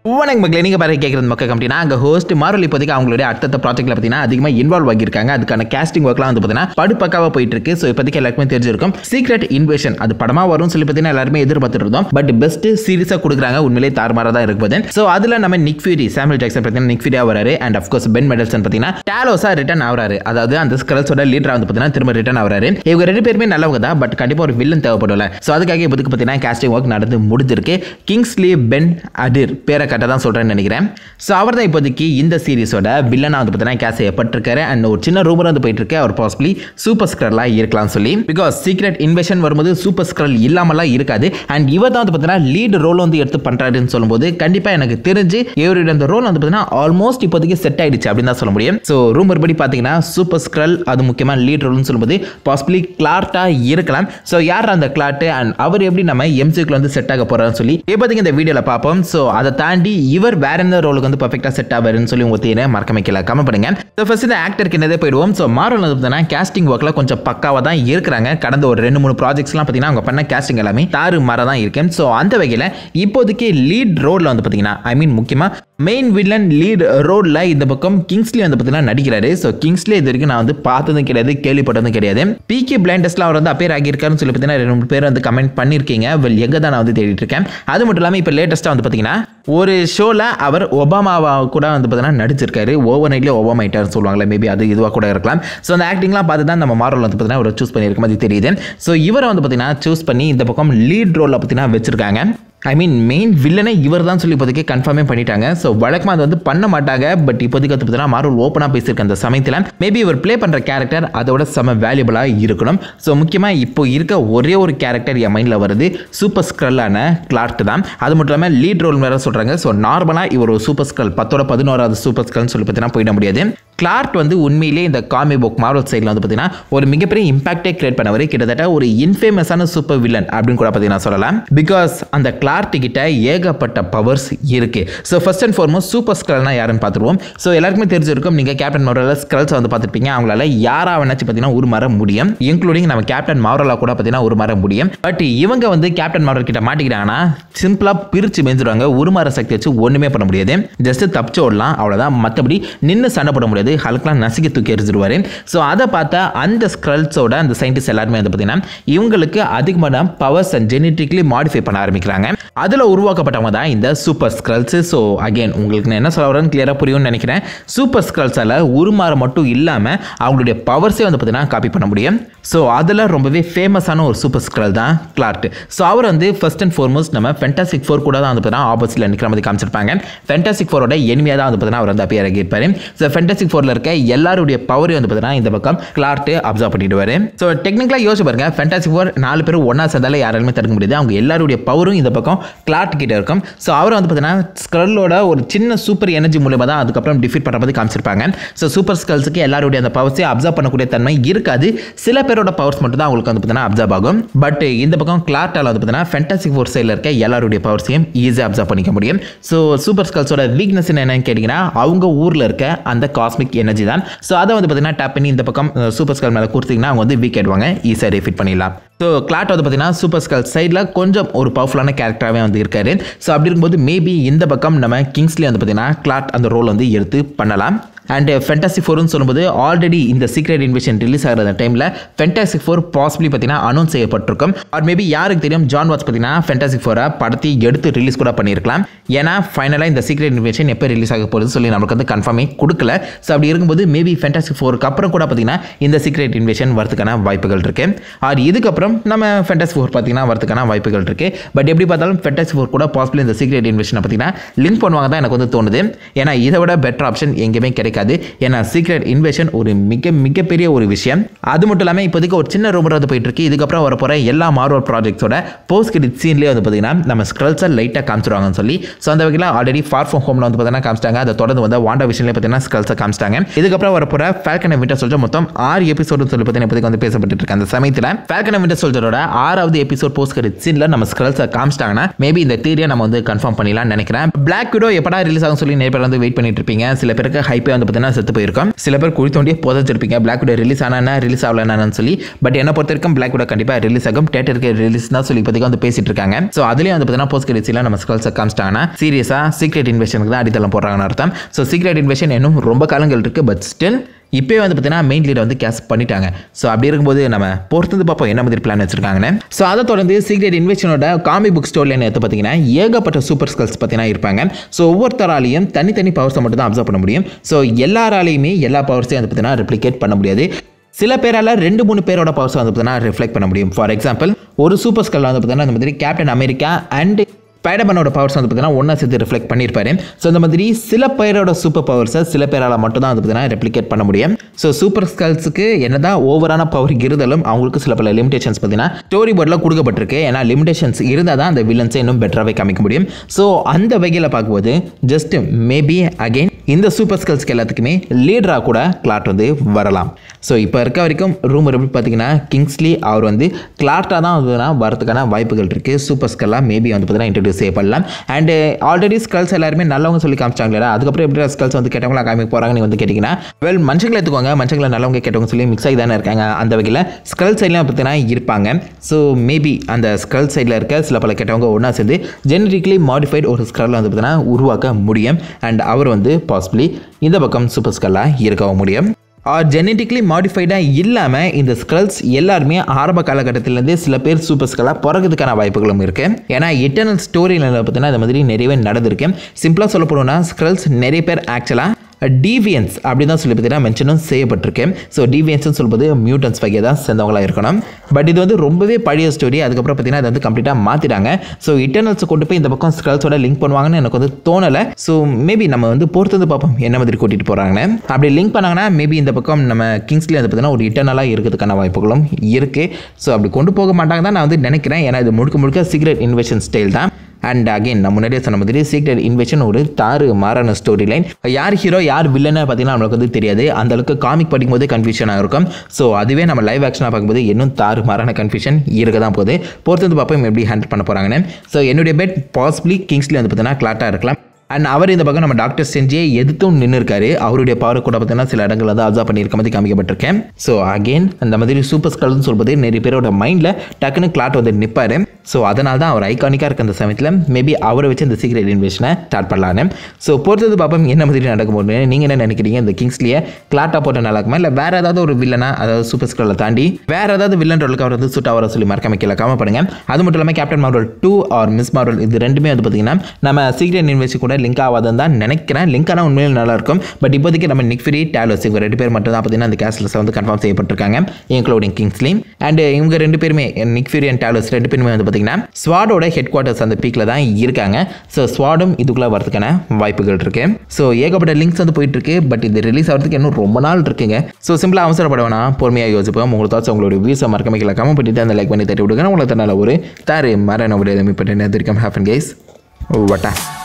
வணக்கம் மக்களே நீங்கள் பாரு கேட்குறது மக்கள் கம்பெனினா அங்கே ஹோஸ்ட் மாரல் இப்போதைக்கு அவங்களுடைய அடுத்த ப்ராஜெக்ட்டில் பார்த்தீங்கன்னா அதிகமாக இன்வால்வ் ஆகியிருக்காங்க அதுக்கான கேஸ்டிங் ஒர்க்லாம் வந்து பார்த்தீங்கன்னா படுப்பக்காவாக போயிட்டு இருக்கு ஸோ இப்போதைக்கு எல்லாருக்குமே தெரிஞ்சிருக்கும் சீக்ரெட் இன்வேஷன் அது படமாக வரும்னு சொல்லி பார்த்தீங்கன்னா எல்லாருமே எதிர்பார்த்துட்டு இருந்தோம் பட் பெஸ்ட் சீரிஸாக கொடுக்குறாங்க உண்மையிலே தாறுமாறாக தான் இருக்குது ஸோ அதில் நம்ம நிக் ஃபியூரி சாமுel ஜாக்சன் பார்த்தீங்கன்னா நிக் ஃபியூரியா வராரு அண்ட் அஃப்கோர்ஸ் பென் மெடல்சன் பார்த்தீங்கன்னா டேலோஸாக ரிட்டன் ஆகிறாரு அதாவது அந்த ஸ்கல்ஸோட லீடராக வந்து பார்த்தீங்கன்னா திரும்ப ரிட்டன் ஆகிறாரு இவங்க ரெண்டு பேருமே நல்லவங்க தான் பட் கண்டிப்பாக ஒரு வில்லன் தேவைப்படல ஸோ அதுக்காக இப்போதைக்கு பார்த்தீங்கன்னா கேஸ்டிங் ஒர்க் நடந்து முடிஞ்சிருக்கு கிங்ஸ்லி பென் அதிர் பேரை கட்ட தான் சொல்கிறேன்னு நினைக்கிறேன் ஸோ அவர் தான் இப்போதைக்கு இந்த சீரிஸோட வில்லனாக வந்து பார்த்தீங்கன்னா கேஸ் செய்யப்பட்டிருக்காரு அண்ட் ஒரு சின்ன ரூமர் வந்து போயிட்டு இருக்கு அவர் பாசிபிளி சூப்பர் ஸ்க்ரலாக இருக்கலாம்னு சொல்லி பிகாஸ் சீக்ரெட் இன்வெஷன் வரும்போது சூப்பர் ஸ்க்ரல் இல்லாமலாம் இருக்காது அண்ட் இவர் தான் வந்து பார்த்தீங்கன்னா லீடு ரோல் வந்து எடுத்து பண்ணுறாருன்னு சொல்லும்போது கண்டிப்பாக எனக்கு தெரிஞ்சு இவருடைய அந்த ரோல் வந்து பார்த்தீங்கன்னா ஆல்மோஸ்ட் இப்போதைக்கு செட் ஆயிடுச்சு அப்படின்னு தான் சொல்ல முடியும் ஸோ ரூமர் படி பார்த்தீங்கன்னா சூப்பர் ஸ்க்ரல் அது முக்கியமாக லீட் ரோல்னு சொல்லும்போது பாசிபிளி கிளார்ட்டாக இருக்கலாம் ஸோ யார் அந்த கிளாட்டு அண்ட் அவர் எப்படி நம்ம எம்சிக்குள்ள வந்து செட் ஆக போகிறான்னு சொல்லி இப்போதைக்கு இந்த வீடியோவில் பார்ப்போம் ஸோ அதை தாண்டி இவர் வேற எந்த ரோலுக்கு வந்து பர்ஃபெக்டாக செட் ஆவாருன்னு சொல்லி உங்க தீர மறக்க வைக்கல கமெண்ட் பண்ணுங்க ஸோ ஃபர்ஸ்ட் இந்த ஆக்டருக்கு என்னதே போயிடுவோம் ஸோ மாரல் வந்து பார்த்தீங்கன்னா கேஸ்டிங் ஒர்க்கில் கொஞ்சம் பக்காவாக தான் இருக்கிறாங்க கடந்த ஒரு ரெண்டு மூணு ப்ராஜெக்ட்ஸ்லாம் பார்த்தீங்கன்னா அவங்க பண்ண கேஸ்டிங் எல்லாமே தாறு மாற தான் இருக்கு ஸோ அந்த வகையில் இப்போதைக்கு லீட் ரோலில் வந்து பார்த்தீங்கன்னா ஐ மீன் முக்கியமாக மெயின் வில்லன் லீட் ரோடில் இந்த பக்கம் கிங்ஸ்லி வந்து பார்த்தீங்கன்னா நடிக்கிறாரு ஸோ கிங்ஸ்லி இது வரைக்கும் நான் வந்து பார்த்ததும் கிடையாது கேள்விப்பட்டதும் கிடையாது பிகே பிளைண்டஸ்ல அவர் வந்து அப்பேர் ஆகியிருக்காருன்னு சொல்லி பார்த்தீங்கன்னா ரெண்டு மூணு பேர் வந்து கமெண்ட் பண்ணியிருக்கீங்க வெல் எங்கே தான் நான் வந்து தேடிட்டு இருக்கேன் அது மட்டும் இல்லாமல் இப்போ லேட்டஸ்ட்டாக வந்து பார்த்தீங்கன்னா ஒரு ஷோவில் அவர் ஒபாமாவா கூட வந்து பார்த்தீங்கன்னா நடிச்சிருக்காரு ஓவர் நைட்லேயே ஒபாமா ஆயிட்டார்னு சொல்லுவாங்களே மேபி அது இதுவாக கூட இருக்கலாம் ஸோ அந்த ஆக்டிங்லாம் பார்த்து தான் நம்ம மாரல் வந்து பார்த்தீங்கன்னா அவர் சூஸ் பண்ணியிருக்க மாதிரி தெரியுது ஸோ இவரை வந்து பார்த்தீங்கன்னா சூஸ் பண்ணி இந்த பக்கம் லீட் ரோலில் பார்த்தீங்கன்னா வச்சிருக்காங்க ஐ மீன் மெயின் வில்லனே இவர் தான் சொல்லி இப்போதைக்கு கன்ஃபார்மே பண்ணிட்டாங்க ஸோ வழக்கமாக அது வந்து பண்ண மாட்டாங்க பட் இப்போதைக்கு வந்து பார்த்தீங்கன்னா மார்வல் ஓப்பனாக பேசியிருக்க அந்த சமயத்தில் மேபி இவர் ப்ளே பண்ணுற கேரக்டர் அதோட செம வேல்யூபிளாக இருக்கணும் ஸோ முக்கியமாக இப்போ இருக்க ஒரே ஒரு கேரக்டர் என் மைண்டில் வருது சூப்பர் ஸ்க்ரல்லான கிளார்ட் தான் அது மட்டும் இல்லாமல் லீட் ரோல் வேறு சொல்கிறாங்க ஸோ நார்மலாக இவர் ஒரு சூப்பர் ஸ்க்ரல் பத்தோட பதினோராவது சூப்பர் ஸ்க்ரல்னு சொல்லி பார்த்தீங்கன்னா போயிட முடியாது கிளார்ட் வந்து உண்மையிலே இந்த காமி புக் மார்வல் சைடில் வந்து பார்த்தீங்கன்னா ஒரு மிகப்பெரிய இம்பாக்டே கிரியேட் பண்ணவர் கிட்டத்தட்ட ஒரு இன்ஃபேமஸான சூப்பர் வில்லன் அப்படின்னு கூட பார்த்தீங்கன்னா சொல்லலாம் பிகாஸ் அந்த கிளார்ட் கிட்ட ஏகப்பட்ட பவர்ஸ் இருக்கு so first and foremost super ஸ்க்ரல்னா யாருன்னு பார்த்துருவோம் ஸோ எல்லாருக்குமே தெரிஞ்சிருக்கும் நீங்கள் கேப்டன் மார்வலில் ஸ்க்ரல்ஸ் வந்து பார்த்துருப்பீங்க அவங்களால யாரா வேணாச்சு பார்த்தீங்கன்னா உருமாற முடியும் இன்க்ளூடிங் நம்ம கேப்டன் மார்வலாக கூட பார்த்தீங்கன்னா உருமாற முடியும் பட் இவங்க வந்து கேப்டன் மார்வல் கிட்ட மாட்டிக்கிட்டாங்கன்னா சிம்பிளாக பிரித்து மேய்ஞ்சிருவாங்க உருமாற சக்தி வச்சு ஒன்றுமே பண்ண முடியாது ஜஸ்ட் தப்பிச்சு ஓடலாம் அவ்வளோதான் மற்றபடி நின்று சண்டை போட முடியாது ஹல்க்லாம் நசுக்கி தூக்கி எரிஞ்சிருவாரு ஸோ அதை பார்த்தா அந்த ஸ்க்ரல்ஸோட அந்த சயின்டிஸ்ட் எல்லாருமே வந்து பார்த்தீங்கன்னா இவங்களுக்கு அதிகமான பவர்ஸ் அண்ட் ஜெனட்டிக்லி மாடிஃபை பண்ண ஆரம்பிக்கிறாங்க அதில் உருவாக்கப்பட்டவங்க தான் இந்த சூப்பர் ஸ்க்ரல்ஸ் ஸோ அகைன் உங்களுக்கு நான் என்ன சொல்ல வரேன்னு கிளியராக புரியும்னு நினைக்கிறேன் சூப்பர் ஸ்க்ரல்ஸால் உருமாற மட்டும் இல்லாமல் அவங்களுடைய பவர்ஸே வந்து பார்த்தீங்கன்னா காப்பி பண்ண முடியும் ஸோ அதில் ரொம்பவே ஃபேமஸான ஒரு சூப்பர் ஸ்க்ரல் தான் கிளார்ட் ஸோ அவர் வந்து ஃபர்ஸ்ட் அண்ட் ஃபார்மோஸ்ட் நம்ம ஃபென்டாசிக் ஃபோர் கூட தான் வந்து பார்த்தீங்கன்னா ஆப்போசிட்டில் நிற்கிற மாதிரி காமிச்சிருப்பாங்க ஃபென்டாசிக் ஃபோரோட எனிமையாக தான் வந்து பார்த்தீங்கன்னா அவர் வந்து அப்பே இறங்கியிருப்பார் ஸோ ஃபென்டாசிக் ஃபோரில் இருக்க எல்லாருடைய பவரையும் வந்து பார்த்தீங்கன்னா இந்த பக்கம் கிளார்ட் அப்சர்வ் பண்ணிடுவார் ஸோ டெக்னிக்கலாக யோசிச்சு பாருங்க ஃபென்டாசிக் ஃபோர் நாலு பேரும் ஒன்றா சேர்ந்தாலும் யாராலுமே தடுக்க முடியாது அவங்க எல்லாருடைய பவரும் இந்த பக்கம் கிளார்ட் கிட்ட இருக்கும் ஸோ அவர் வந்து பார்த்தீங்கன்னா ஸ்க்ரல்லோட ஒரு சின்ன சூப்பர் எனர்ஜி மூலமாக தான் அதுக்கப்புறம் டிஃபீட் பண்ணுற மாதிரி காமிச்சிருப்பாங்க ஸோ சூப்பர் ஸ்கல்ஸுக்கு எல்லாருடைய அந்த பவர்ஸை அப்சர்வ் பண்ணக்கூடிய தன்மை இருக்காது சில பேரோட பவர்ஸ் மட்டும் தான் அவங்களுக்கு வந்து பார்த்தீங்கன்னா அப்சர்வ் ஆகும் பட் இந்த பக்கம் கிளார்ட்டால் வந்து பார்த்தீங்கன்னா ஃபென்டாசிக் ஃபோர் சைடில் இருக்க எல்லாருடைய பவர்ஸையும் ஈஸியாக அப்சர்வ் பண்ணிக்க முடியும் ஸோ சூப்பர் ஸ்கல்ஸோட வீக்னஸ் என்னன்னு கேட்டிங்கன்னா அவங்க ஊரில் இருக்க அந்த காஸ்மிக் எனர்ஜி தான் ஸோ அதை வந்து பார்த்தீங்கன்னா டேப் பண்ணி இந்த பக்கம் சூப்பர் ஸ்கல் மேலே கொடுத்தீங்கன்னா அவங்க வந்து வீக் ஆயிடுவாங்க ஈஸியாக ரீஃபிட் பண்ணிடலாம் ஸோ கிளாட் வந்து பார்த்தீங்கன்னா சூப்பர் ஸ்கல் சைடில் கொஞ்சம் ஒரு பவர்ஃபுல்லான கேரக்டராகவே வந்து இருக்காரு ஸோ அப்படி இருக்கும்போது மேபி இந்த பக்கம் நம்ம கிங்ஸ்லி வந்து பார்த்தீங்கன்னா கிளாட் அந்த ரோல் வந்து எடுத்து பண்ணலாம் அண்ட் ஃபென்டாசி ஃபோர்னு சொல்லும்போது ஆல்ரெடி இந்த சீக்ரெட் இன்வெஷன் ரிலீஸ் ஆகிற டைமில் ஃபென்டாசிக் ஃபோர் பாசிபிளி பார்த்தீங்கன்னா அனௌன்ஸ் செய்யப்பட்டிருக்கும் ஆர் மேபி யாருக்கு தெரியும் ஜான் வாட்ஸ் பார்த்தீங்கன்னா ஃபென்டாசிக் ஃபோரை படத்தை எடுத்து ரிலீஸ் கூட பண்ணியிருக்கலாம் ஏன்னா ஃபைனலாக இந்த சீக்ரெட் இன்வெஷன் எப்போ ரிலீஸ் ஆக போகுது சொல்லி நமக்கு வந்து கன்ஃபார்மே கொடுக்கல ஸோ அப்படி இருக்கும்போது மேபி ஃபென்டாசிக் ஃபோருக்கு அப்புறம் கூட பார்த்தீங்கன்னா இந்த சீக்ரெட் இன்வெஷன் வரதுக்கான வாய்ப்புகள் இருக்கு ஆர் இதுக்கப்புறம் நம்ம ஃபென்டாசி ஃபோர் பார்த்தீங்கன்னா வரதுக்கான வாய்ப்புகள் இருக்கு பட் எப்படி பார்த்தாலும் ஃபென்டாசி ஃபோர் கூட பாசிபிள் இந்த சீக்ரெட் இன்வெஷனை பார்த்தீங்கன்னா லிங்க் பண்ணுவாங்க தான் எனக்கு வந்து தோணுது ஏன்னா இதை விட பெட்டர் ஆப்ஷன் எங்கேயுமே கிடைக்காது ஏன்னா சீக்ரெட் இன்வெஷன் ஒரு மிக மிகப்பெரிய ஒரு விஷயம் அது மட்டும் இல்லாமல் இப்போதைக்கு ஒரு சின்ன ரூமர் வந்து போயிட்டு இருக்கு இதுக்கப்புறம் வர போகிற எல்லா மார்வல் ப்ராஜெக்ட்ஸோட போஸ்ட் கிரெடிட் சீன்லேயே வந்து பார்த்தீங்கன்னா நம்ம ஸ்க்ரல்ஸை லைட்டாக காமிச்சிருவாங்கன்னு சொல்லி ஸோ அந்த வகையில் ஆல்ரெடி ஃபார் ஃப்ரம் ஹோமில் வந்து பார்த்தீங்கன்னா காமிச்சிட்டாங்க அதை தொடர்ந்து வந்து வாண்டா விஷயம்லேயே பார்த்தீங்கன்னா ஸ்க்ரல்ஸை காமிச்சிட்டாங்க இதுக்கப்புறம் வர போகிற ஃபேல்கன் விண்டர் சொல்லிட்டு மொத்தம் ஆறு எபிசோடு சொல்லி பார்த்தீங்கன்னா இப்போதைக்கு வந்து பேசப்பட்டு இருக்கு அந்த சமயத்தில் ஃபேல்கன் விண்டர் சொல்லிட்டரோட ஆறாவது எபிசோட் போஸ்ட் கிரெடிட் சீனில் நம்ம ஸ்க்ரல்ஸை காமிச்சிட்டாங்கன்னா மேபி இந்த தீரியை நம்ம வந்து கன்ஃபார்ம் பண்ணிடலாம்னு நினைக்கிறேன் பிளாக் விடோ எப்படா ரிலீஸ் ஆகும் சொல்லி நிறைய பேர் வந்து வெயிட் பண்ணிட்டு இருப்பீங்க சில பேருக்கு ஹைப்பே வந்து வந்து பார்த்தீங்கன்னா செத்து போயிருக்கோம் சில பேர் குழி தோண்டியே புதைச்சிருப்பீங்க பிளாக் விட ரிலீஸ் ஆனா ரிலீஸ் ஆகலன்னு சொல்லி பட் என்ன பொறுத்த வரைக்கும் பிளாக் விட கண்டிப்பாக ரிலீஸ் ஆகும் தேட்டருக்கு ரிலீஸ் தான் சொல்லி இப்போதைக்கு வந்து பேசிட்டு இருக்காங்க ஸோ அதுலேயும் வந்து பார்த்தீங்கன்னா போஸ்ட் கிரெடிட்ஸில் நம்ம ஸ்கல்ஸை காமிச்சிட்டாங்கன்னா சீரியஸாக சீக்ரெட் இன்வெஷனுக்கு தான் அடித்தளம் போடுறாங்கன்னு அர்த்தம் ஸோ சீக்ரெட் இன்வெஷன் இன்னும் ரொம்ப காலங்கள் இருக்குது பட் ஸ்டில் இப்போ வந்து பார்த்தீங்கன்னா மெயின் லீடை வந்து கேஸ் பண்ணிட்டாங்க ஸோ அப்படி இருக்கும்போது நம்ம பொறுத்து பார்ப்போம் என்ன மாதிரி பிளான் வச்சிருக்காங்கன்னு ஸோ அதை தொடர்ந்து சீக்ரெட் இன்வெஷனோட காமிக் புக் ஸ்டோரியில் எடுத்து பார்த்தீங்கன்னா ஏகப்பட்ட சூப்பர் ஸ்கல்ஸ் பார்த்தீங்கன்னா இருப்பாங்க ஸோ ஒவ்வொருத்தராலையும் தனித்தனி பவர்ஸை மட்டும் தான் அப்சர்வ் பண்ண முடியும் ஸோ எல்லாராலையுமே எல்லா பவர்ஸையும் வந்து பார்த்தீங்கன்னா ரெப்ளிகேட் பண்ண முடியாது சில பேரால் ரெண்டு மூணு பேரோட பவர்ஸ் வந்து பார்த்தீங்கன்னா ரிஃப்ளெக்ட் பண்ண முடியும் ஃபார் எக்ஸாம்பிள் ஒரு சூப்பர் ஸ்கல் வந்து பார்த்தீங்கன்னா இந்த மாதிரி கேப்டன் அமெரிக்கா அண்ட் ஸ்பைடர்மேனோட பவர்ஸ் வந்து பார்த்தீங்கன்னா ஒன்றா சேர்த்து ரிஃப்ளெக்ட் பண்ணியிருப்பாரு ஸோ இந்த மாதிரி சில பேரோட சூப்பர் பவர்ஸை சில பேரால் மட்டும் தான் வந்து பார்த்தீங்கன்னா ரெப்ளிகேட் பண்ண முடியும் ஸோ சூப்பர் ஸ்கல்ஸுக்கு என்னதான் ஓவரான பவர் இருந்தாலும் அவங்களுக்கு சில பல லிமிடேஷன்ஸ் பார்த்தீங்கன்னா ஸ்டோரி போர்டில் கொடுக்கப்பட்டிருக்கு ஏன்னா லிமிடேஷன்ஸ் இருந்தால் தான் அந்த வில்லன்ஸை இன்னும் பெட்டராகவே காமிக்க முடியும் ஸோ அந்த வகையில் பார்க்கும்போது ஜஸ்ட் மேபி அகைன் இந்த சூப்பர் ஸ்கல்ஸ்க்கு எல்லாத்துக்குமே லீடராக கூட கிளாட் வந்து வரலாம் ஸோ இப்போ இருக்க வரைக்கும் ரூமர் எப்படி பார்த்தீங்கன்னா கிங்ஸ்லி அவர் வந்து கிளாட்டாக தான் வந்து வரதுக்கான வாய்ப்புகள் இருக்குது சூப்பர் ஸ்கல்லாக மேபி வந்து பார்த்தீங்கன்னா இன்ட்ரடியூஸ் செய்யப்படலாம் அண்டு ஆல்ரெடி ஸ்கல்ஸ் எல்லாருமே நல்லவங்க சொல்லி காமிச்சாங்களா அதுக்கப்புறம் எப்படி ஸ்கல்ஸ் வந்து கெட்டவங்களா காமிக்க போகிறாங்கன்னு வந்து கேட்டிங்கன்னா வெல் மனுஷங்களை எடுத்துக்கோங்க மனுஷங்களை நல்லவங்க கெட்டவங்க சொல்லி மிக்ஸ் ஆகி தானே இருக்காங்க அந்த வகையில் ஸ்கல் சைட்லாம் பார்த்தீங்கன்னா இருப்பாங்க ஸோ மேபி அந்த ஸ்கல் சைடில் இருக்க சில பல கெட்டவங்க ஒன்றா சேர்ந்து ஜெனரிக்கலி மாடிஃபைட் ஒரு ஸ்கல் வந்து பார்த்தீங்கன்னா உருவாக்க முடியும் அண்ட் அவர் வந்து பாசிபிளி இந்த பக்கம் சூப்பர் ஸ்கல்லாக இருக்கவும் முடியும் ஆர் ஜெனட்டிக்லி மாடிஃபைடாக இல்லாமல் இந்த ஸ்கல்ஸ் எல்லாருமே ஆரம்ப காலகட்டத்திலேருந்தே சில பேர் சூப்பர் ஸ்கல்லாக பிறகுறதுக்கான வாய்ப்புகளும் இருக்குது ஏன்னா இட்டர்னல் ஸ்டோரியில் பார்த்தீங்கன்னா இந்த மாதிரி நிறையவே நடந்திருக்கு சிம்பிளாக சொல்ல போனோம்னா ஸ்கல்ஸ் நிறைய பேர் ஆக்சுவலாக டீவியன்ஸ் அப்படி தான் சொல்லி பார்த்தீங்கன்னா மென்ஷனும் செய்யப்பட்டிருக்கு ஸோ டீவியன்ஸ்னு சொல்லும்போது மியூட்டன்ஸ் வகையை தான் சேர்ந்தவங்களாக இருக்கணும் பட் இது வந்து ரொம்பவே பழைய ஸ்டோரி அதுக்கப்புறம் பார்த்தீங்கன்னா அதை வந்து கம்ப்ளீட்டாக மாற்றிட்டாங்க ஸோ இட்டர்னல்ஸ் கொண்டு போய் இந்த பக்கம் ஸ்கல்ஸோட லிங்க் பண்ணுவாங்கன்னு எனக்கு வந்து தோணலை ஸோ மேபி நம்ம வந்து பொறுத்து வந்து பார்ப்போம் என்ன மாதிரி கூட்டிகிட்டு போகிறாங்கன்னு அப்படி லிங்க் பண்ணாங்கன்னா மேபி இந்த பக்கம் நம்ம கிங்ஸ்லி வந்து பார்த்தீங்கன்னா ஒரு இட்டர்னலாக இருக்கிறதுக்கான வாய்ப்புகளும் இருக்குது ஸோ அப்படி கொண்டு போக மாட்டாங்க தான் நான் வந்து நினைக்கிறேன் ஏன்னா இது முழுக்க முழுக்க சீக்ரெட் இன்வெஷன் ஸ்டைல் தான் அண்ட் அகைன் நான் முன்னாடியே சொன்ன மாதிரி சீக்ரெட் இன்வெஷன் ஒரு தாறு மாறான ஸ்டோரி லைன் யார் ஹீரோ யார் வில்லன்னு பார்த்தீங்கன்னா நம்மளுக்கு வந்து தெரியாது அந்த அளவுக்கு காமிக் படிக்கும்போது கன்ஃபியூஷனாக இருக்கும் ஸோ அதுவே நம்ம லைவ் ஆக்ஷனாக பார்க்கும்போது இன்னும் தாறு மாறான கன்ஃபியூஷன் இருக்க தான் போகுது பொறுத்து வந்து பார்ப்போம் எப்படி ஹேண்டில் பண்ண போகிறாங்கன்னு ஸோ என்னுடைய பெட் பாசிபிளி கிங்ஸ்லி வந்து பார்த்தீங்கன்னா கிளாட்டாக இருக்கலாம் அண்ட் அவர் இந்த பக்கம் நம்ம டாக்டர் செஞ்சே எதிர்த்தும் நின்று இருக்காரு அவருடைய பவர் கூட பார்த்தீங்கன்னா சில இடங்கள் வந்து அப்சர்வ் பண்ணியிருக்க மாதிரி காமிக்கப்பட்டிருக்கேன் ஸோ அகைன் அந்த மாதிரி சூப்பர் ஸ்கல்னு சொல்வது நிறைய பேரோட மைண்டில் டக்குன்னு கிளாட் வந்து நிற்பாரு ஸோ அதனால தான் அவர் ஐகானிக்காக இருக்க அந்த சமயத்தில் மேபி அவரை வச்சு இந்த சீக்ரெட் இன்வெஷனை ஸ்டார்ட் பண்ணலான்னு ஸோ பொறுத்தது பார்ப்போம் என்ன மாதிரி நடக்கும் போது நீங்கள் என்ன நினைக்கிறீங்க இந்த கிங்ஸ்லியை கிளாட்டாக போட்ட நல்லா இருக்குமா இல்லை வேறு ஏதாவது ஒரு வில்லனா அதாவது சூப்பர் ஸ்கல்லை தாண்டி வேறு ஏதாவது வில்லன் ரோலுக்கு அவர் வந்து சூட் ஆகிற சொல்லி மறக்காம கீழே காம பண்ணுங்க அது மட்டும் இல்லாமல் Captain Marvel two or Miss Marvel இது ரெண்டுமே வந்து பார்த்தீங்கன்னா நம்ம சீக்ரெட் இன்வெஸ்ட் கூட லிங்க் ஆகாதுன்னு தான் நினைக்கிறேன் லிங்க் ஆனால் உண்மையில் நல்லா இருக்கும் பட் இப்போதைக்கு நம்ம நிக் ஃப்ரீ டேலோஸ் இவங்க ரெண்டு பேர் மட்டும் தான் பார்த்தீங்கன்னா அந்த கேஸ்லஸ் வந்து கன்ஃபார்ம் செய்யப்பட்டிருக்காங்க இன்க்ளூடிங் கிங்ஸ்லீம் அண்ட் இவங்க ரெண்டு பேருமே நிக் ஃப்யூரி அண்ட் டேலோஸ் ரெண்டு பேருமே வந்து பார்த்தீங்கன்னா ஸ்வாடோட ஹெட் குவார்ட்டர்ஸ் அந்த பீக்கில் தான் இருக்காங்க ஸோ ஸ்வாடும் இதுக்குள்ளே வரதுக்கான வாய்ப்புகள் இருக்கு ஸோ ஏகப்பட்ட லிங்க்ஸ் வந்து போயிட்டு இருக்கு பட் இது ரிலீஸ் ஆகிறதுக்கு இன்னும் ரொம்ப நாள் இருக்குங்க ஸோ சிம்பிளாக அவசரப்பட வேணாம் பொறுமையாக யோசிப்போம் உங்களுக்கு தாச்சும் உங்களுடைய வியூஸை மறக்காம கீழே கமெண்ட் பண்ணிட்டு அந்த லைக் பண்ணி தட்டி விடுங்க உங்களுக்கு நல்ல ஒரு தாரு மரண ஒரு எதுவுமே பண்ணி ஹேஃப் அண்ட் கேஸ் வட்டா